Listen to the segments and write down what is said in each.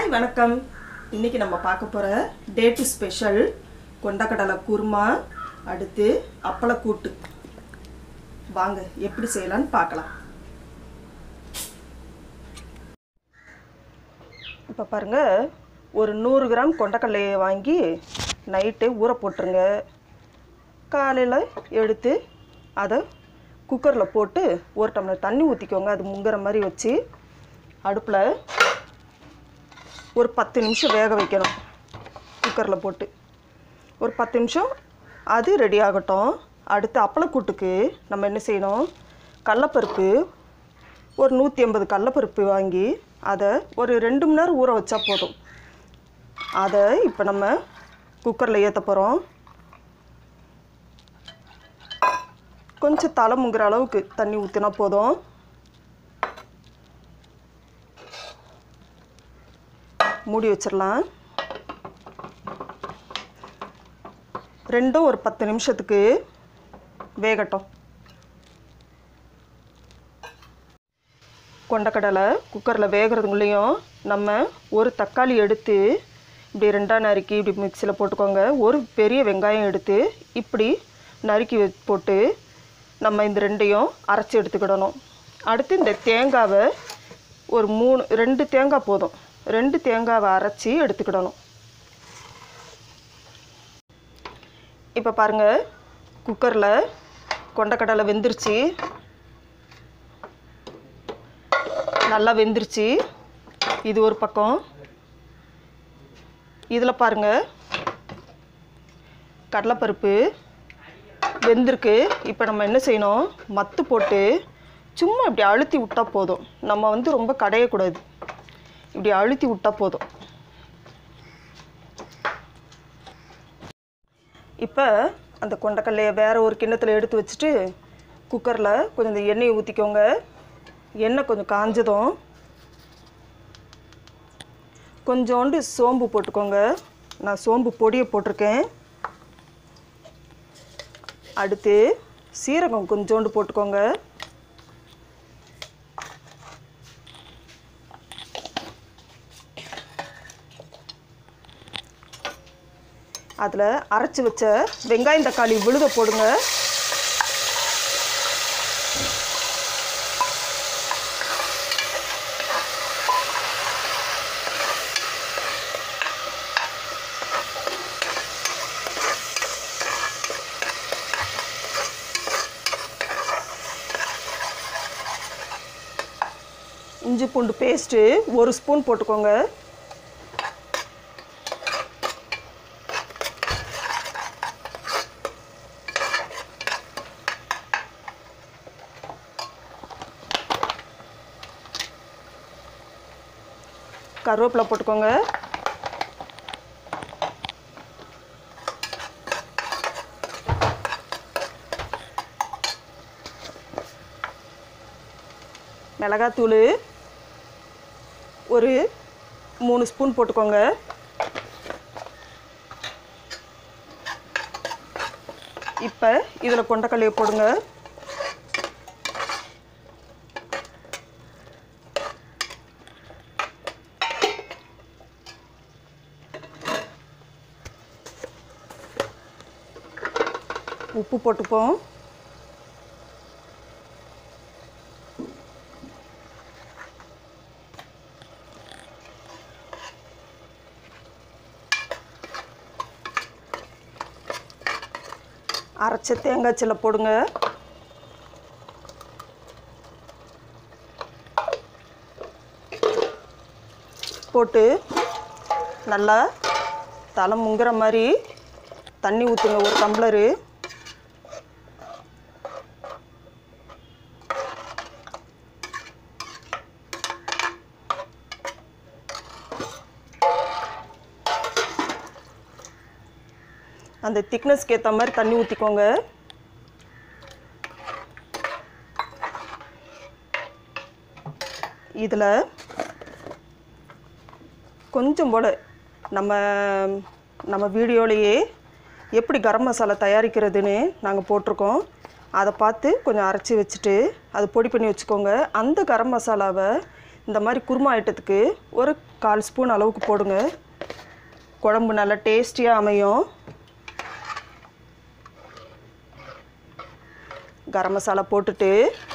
hi வணக்கம் இன்னைக்கு நம்ம பார்க்க போகிற டேட்டு ஸ்பெஷல் கொண்டக்கடலை குருமா அடுத்து அப்பளக்கூட்டு வாங்க எப்படி செய்யலாம்னு பார்க்கலாம் இப்போ பாருங்க ஒரு நூறு கிராம் கொண்டக்கடலையை வாங்கி நைட்டு ஊற போட்டுருங்க காலையில் எடுத்து அதை குக்கரில் போட்டு ஒரு டம்ளர் தண்ணி ஊற்றிக்கோங்க அது முங்குற மாதிரி வச்சு அடுப்பில் ஒரு பத்து நிமிஷம் வேக வைக்கணும் குக்கரில் போட்டு ஒரு பத்து நிமிஷம் அது ரெடி ஆகட்டும் அடுத்து அப்பளக்கூட்டுக்கு நம்ம என்ன செய்யணும் கடலப்பருப்பு ஒரு நூற்றி ஐம்பது கடலப்பருப்பு வாங்கி அதை ஒரு ரெண்டு மணி நேரம் ஊற வச்சா போதும் அதை இப்போ நம்ம குக்கரில் ஏற்ற போகிறோம் கொஞ்சம் தலை முங்குற அளவுக்கு தண்ணி ஊற்றினா போதும் மூடி வச்சிடலாம் ரெண்டும் ஒரு பத்து நிமிஷத்துக்கு வேகட்டும் கொண்டக்கடலை குக்கரில் வேகிறதுக்குள்ளேயும் நம்ம ஒரு தக்காளி எடுத்து இப்படி ரெண்டாக நறுக்கி இப்படி மிக்சியில் போட்டுக்கோங்க ஒரு பெரிய வெங்காயம் எடுத்து இப்படி நறுக்கி வ- போட்டு நம்ம இந்த ரெண்டையும் அரைச்சி எடுத்துக்கிடணும் அடுத்து இந்த தேங்காவை ஒரு மூணு ரெண்டு தேங்காய் போதும் ரெண்டு தேங்காவை அரைச்சி எடுத்துக்கிடணும் இப்போ பாருங்கள் குக்கரில் கொண்டக்கடலை வெந்துருச்சு நல்லா வெந்துருச்சு இது ஒரு பக்கம் இதில் பாருங்கள் கடலைப்பருப்பு வெந்திருக்கு இப்போ நம்ம என்ன செய்யணும் மத்து போட்டு சும்மா இப்படி அழுத்தி விட்டா போதும் நம்ம வந்து ரொம்ப கடையக்கூடாது இப்படி அழுத்தி விட்டா போதும் இப்போ அந்த கொண்டக்கல்லையை வேற ஒரு கிண்ணத்தில் எடுத்து வச்சுட்டு குக்கரில் கொஞ்சம் இந்த எண்ணெயை ஊற்றிக்கோங்க எண்ணெய் கொஞ்சம் காஞ்சதும் கொஞ்சோண்டு சோம்பு போட்டுக்கோங்க நான் சோம்பு பொடியை போட்டிருக்கேன் அடுத்து சீரகம் கொஞ்சோண்டு போட்டுக்கோங்க அதில் அரைச்சி வச்ச வெங்காயம் தக்காளி விழுத போடுங்க இஞ்சி பூண்டு பேஸ்ட்டு ஒரு ஸ்பூன் போட்டுக்கோங்க கருவேப்பிலை போட்டுக்கோங்க மிளகாத்தூள் ஒரு மூணு ஸ்பூன் போட்டுக்கோங்க இப்போ இதில் கொண்டக்கல்லையை போடுங்க உப்பு போட்டுப்போம் அரைச்ச தேங்காய் சில்லை போடுங்க போட்டு நல்லா தலை முங்குற மாதிரி தண்ணி ஊற்றுங்க ஒரு டம்ளரு அந்த திக்னஸ்க்கு ஏற்ற மாதிரி தண்ணி ஊற்றிக்கோங்க இதில் கொஞ்சம் போல் நம்ம நம்ம வீடியோலையே எப்படி கரம் மசாலா தயாரிக்கிறதுன்னு நாங்கள் போட்டிருக்கோம் அதை பார்த்து கொஞ்சம் அரைச்சி வச்சுட்டு அதை பொடி பண்ணி வச்சுக்கோங்க அந்த கரம் மசாலாவை இந்த மாதிரி குருமா ஐட்டத்துக்கு ஒரு கால் ஸ்பூன் அளவுக்கு போடுங்க குழம்பு நல்லா டேஸ்டியாக அமையும் கரம் மசாலா போட்டுட்டு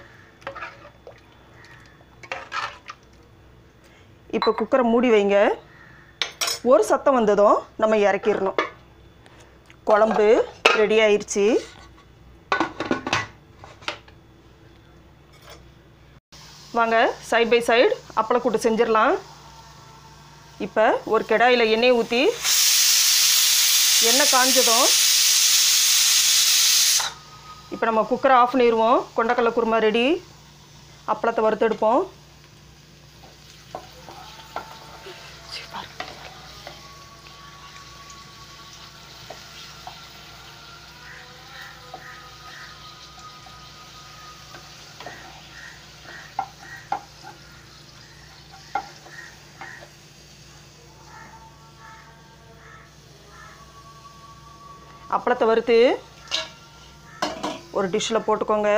இப்போ குக்கரை மூடி வைங்க ஒரு சத்தம் வந்ததும் நம்ம இறக்கிடணும் குழம்பு ரெடி ஆயிடுச்சு வாங்க சைட் பை சைடு அப்பளக்கூட்டு செஞ்சிடலாம் இப்போ ஒரு கடாயில் எண்ணெய் ஊற்றி எண்ணெய் காஞ்சதும் இப்போ நம்ம குக்கரை ஆஃப் பண்ணிடுவோம் கொண்டக்கடலை குருமா ரெடி அப்பளத்தை வறுத்தெடுப்போம் அப்பளத்தை வறுத்து ஒரு டிஷ்ஷில் போட்டுக்கோங்க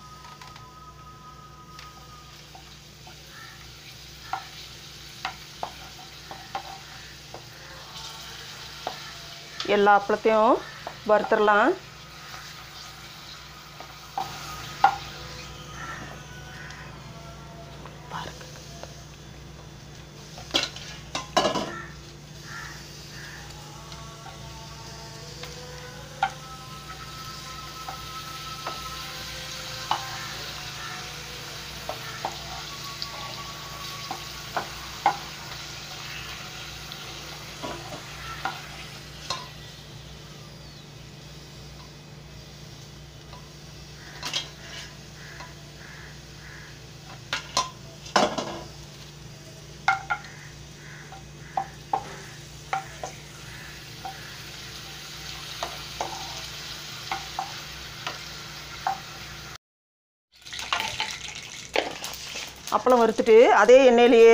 எல்லா அப்பளத்தையும் வறுத்துடலாம் அப்பளம் வறுத்துட்டு அதே எண்ணெயிலேயே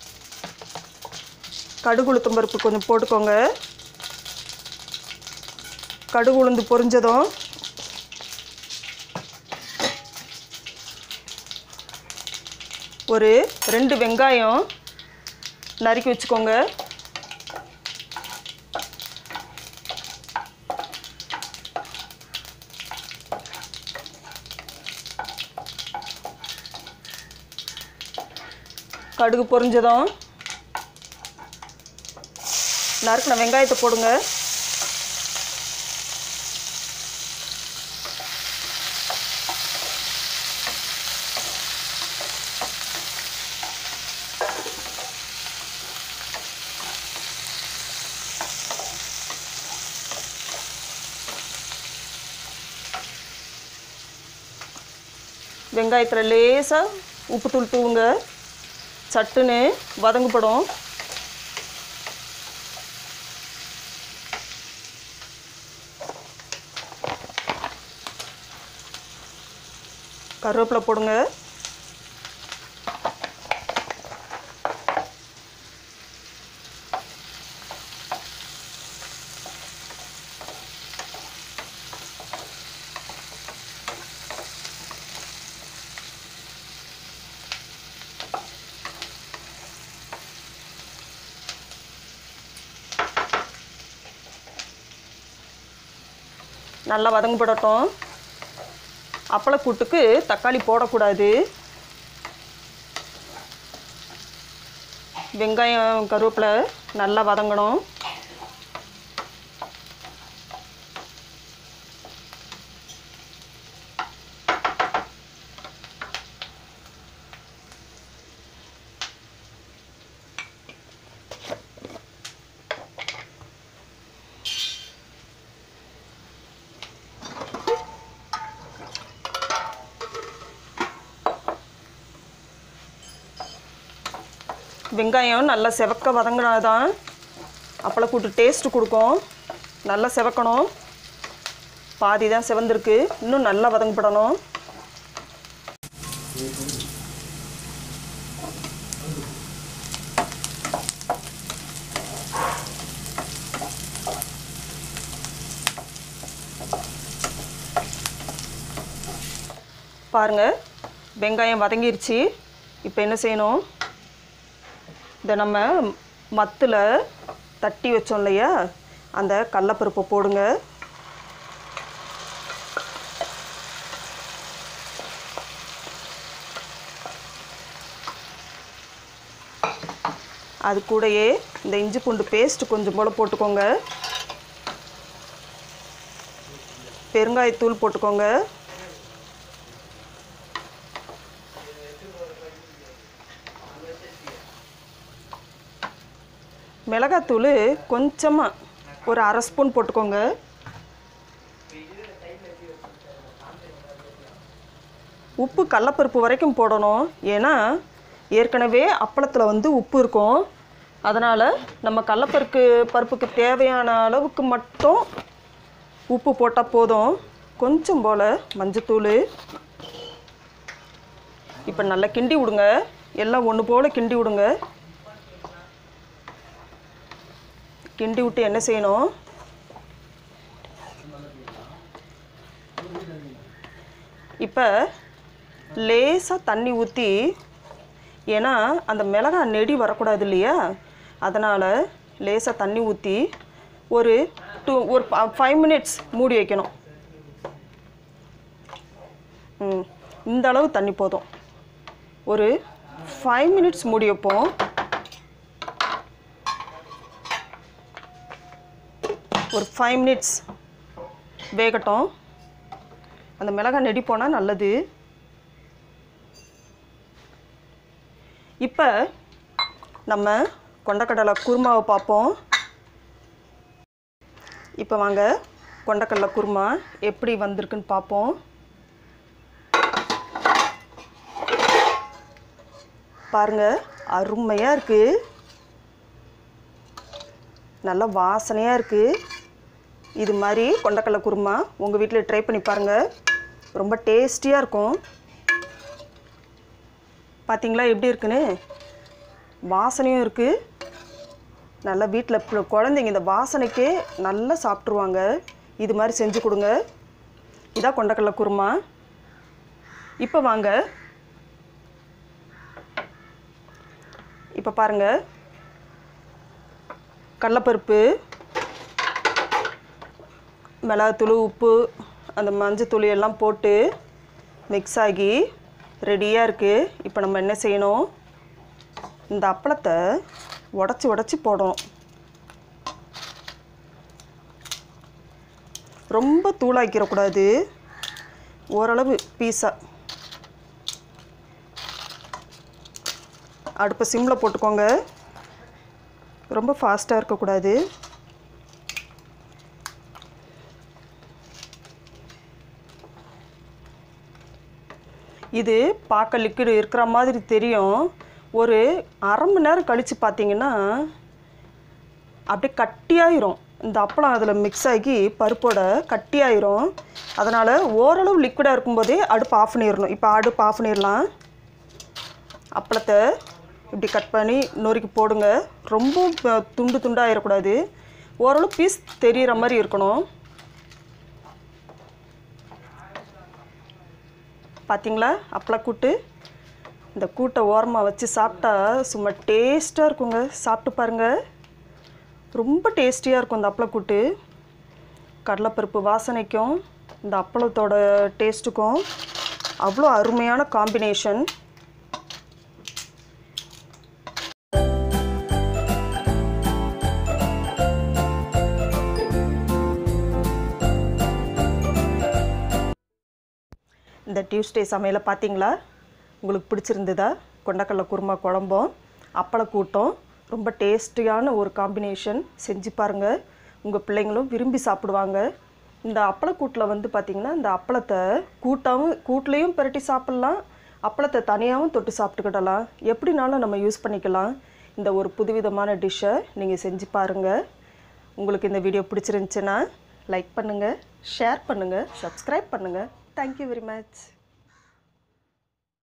கடுகு உளுத்தம் பருப்பு கொஞ்சம் போட்டுக்கோங்க கடுகு உளுந்து பொரிஞ்சதும் ஒரு ரெண்டு வெங்காயம் நறுக்கி வச்சுக்கோங்க கடுகு பொரிஞ்சதும் நறுக்கின வெங்காயத்தை போடுங்க வெங்காயத்தில் லேசாக உப்புத்தூள் தூவுங்க சட்டுன்னு வதங்கப்படும் கருவேப்பிலை போடுங்க நல்லா வதங்கப்படட்டும் அப்பளக்கூட்டுக்கு தக்காளி போடக்கூடாது வெங்காயம் கருவேப்பிலை நல்லா வதங்கணும் வெங்காயம் நல்லா செவக்க வதங்கினாதான் அப்பளக்கூட்டு டேஸ்ட்டு கொடுக்கும் நல்லா செவக்கணும் பாதி தான் செவந்திருக்கு இன்னும் நல்லா வதங்கப்படணும் பாருங்கள் வெங்காயம் வதங்கிருச்சு இப்போ என்ன செய்யணும் இதை நம்ம மத்தில் தட்டி வச்சோம் இல்லையா அந்த கடலப்பருப்பை போடுங்க அது கூடயே இந்த இஞ்சி பூண்டு பேஸ்ட் கொஞ்சம் போல் போட்டுக்கோங்க பெருங்காயத்தூள் போட்டுக்கோங்க மிளகாத்தூள் கொஞ்சமாக ஒரு அரை ஸ்பூன் போட்டுக்கோங்க உப்பு கடலப்பருப்பு வரைக்கும் போடணும் ஏன்னா ஏற்கனவே அப்பளத்தில் வந்து உப்பு இருக்கும் அதனால் நம்ம கடலப்பருப்பு பருப்புக்கு தேவையான அளவுக்கு மட்டும் உப்பு போட்டால் போதும் கொஞ்சம் போல் மஞ்சத்தூள் இப்போ நல்லா கிண்டி விடுங்க எல்லாம் ஒன்று போல் கிண்டி விடுங்க கிண்டி விட்டு என்ன செய்யணும் இப்போ லேசாக தண்ணி ஊற்றி ஏன்னா அந்த மிளகா நெடி வரக்கூடாது இல்லையா அதனால் லேசாக தண்ணி ஊற்றி ஒரு டூ ஒரு ஃபைவ் மினிட்ஸ் மூடி வைக்கணும் ம் இந்த அளவு தண்ணி போதும் ஒரு ஃபைவ் மினிட்ஸ் மூடி வைப்போம் ஒரு ஃபைவ் மினிட்ஸ் வேகட்டும் அந்த மிளகாய் நெடி போனால் நல்லது இப்போ நம்ம கொண்டக்கடலை குருமாவை பார்ப்போம் இப்போ வாங்க கொண்டக்கடலை குருமா எப்படி வந்திருக்குன்னு பார்ப்போம் பாருங்க அருமையாக இருக்குது நல்லா வாசனையாக இருக்குது இது மாதிரி கொண்டக்கடலை குருமா உங்கள் வீட்டில் ட்ரை பண்ணி பாருங்கள் ரொம்ப டேஸ்டியாக இருக்கும் பார்த்தீங்களா எப்படி இருக்குன்னு வாசனையும் இருக்குது நல்லா வீட்டில் குழந்தைங்க இந்த வாசனைக்கே நல்லா சாப்பிட்ருவாங்க இது மாதிரி செஞ்சு கொடுங்க இதான் கொண்டக்கடலை குருமா இப்போ வாங்க இப்போ பாருங்கள் கடலப்பருப்பு மிளகாத்தூள் உப்பு அந்த மஞ்சத்தூள் எல்லாம் போட்டு மிக்ஸ் ஆகி ரெடியாக இருக்குது இப்போ நம்ம என்ன செய்யணும் இந்த அப்பளத்தை உடச்சி உடச்சி போடணும் ரொம்ப தூளாக்கிடக்கூடாது ஓரளவு பீஸாக அடுப்பை சிம்மில் போட்டுக்கோங்க ரொம்ப ஃபாஸ்ட்டாக இருக்கக்கூடாது இது பார்க்க லிக்விட் இருக்கிற மாதிரி தெரியும் ஒரு அரை மணி நேரம் கழித்து பார்த்தீங்கன்னா அப்படியே கட்டியாயிரும் இந்த அப்பளம் அதில் மிக்ஸ் ஆகி பருப்போட கட்டியாயிரும் அதனால் ஓரளவு லிக்விடாக இருக்கும்போதே அடுப்பு ஆஃப் பண்ணிடணும் இப்போ அடுப்பு ஆஃப் பண்ணிடலாம் அப்பளத்தை இப்படி கட் பண்ணி நொறுக்கி போடுங்க ரொம்ப ப- துண்டு துண்டாயிடக்கூடாது ஓரளவு பீஸ் தெரிகிற மாதிரி இருக்கணும் பார்த்தீங்களா அப்பளக்கூட்டு இந்த கூட்டை ஓரமாக வச்சு சாப்பிட்டா சும்மா டேஸ்ட்டாக இருக்குங்க சாப்பிட்டு பாருங்கள் ரொம்ப டேஸ்டியாக இருக்கும் இந்த அப்பளக்கூட்டு கடலைப்பருப்பு வாசனைக்கும் இந்த அப்பளத்தோட டேஸ்ட்டுக்கும் அவ்வளோ அருமையான காம்பினேஷன் இந்த டியூஸ்டே சமையலை பார்த்தீங்களா உங்களுக்கு பிடிச்சிருந்ததா கொண்டக்கடலை குருமா குழம்பும் அப்பள கூட்டம் ரொம்ப டேஸ்டியான ஒரு காம்பினேஷன் செஞ்சு பாருங்கள் உங்கள் பிள்ளைங்களும் விரும்பி சாப்பிடுவாங்க இந்த அப்பளக்கூட்டில் வந்து பார்த்திங்கன்னா இந்த அப்பளத்தை கூட்டாவும் கூட்லேயும் பிரட்டி சாப்பிட்லாம் அப்பளத்தை தனியாகவும் தொட்டு சாப்பிட்டுக்கிடலாம் எப்படினாலும் நம்ம யூஸ் பண்ணிக்கலாம் இந்த ஒரு புதுவிதமான டிஷ்ஷை நீங்கள் செஞ்சு பாருங்கள் உங்களுக்கு இந்த வீடியோ பிடிச்சிருந்துச்சுன்னா லைக் பண்ணுங்கள் ஷேர் பண்ணுங்கள் சப்ஸ்கிரைப் பண்ணுங்கள் தேங்க்யூ வெரி மச்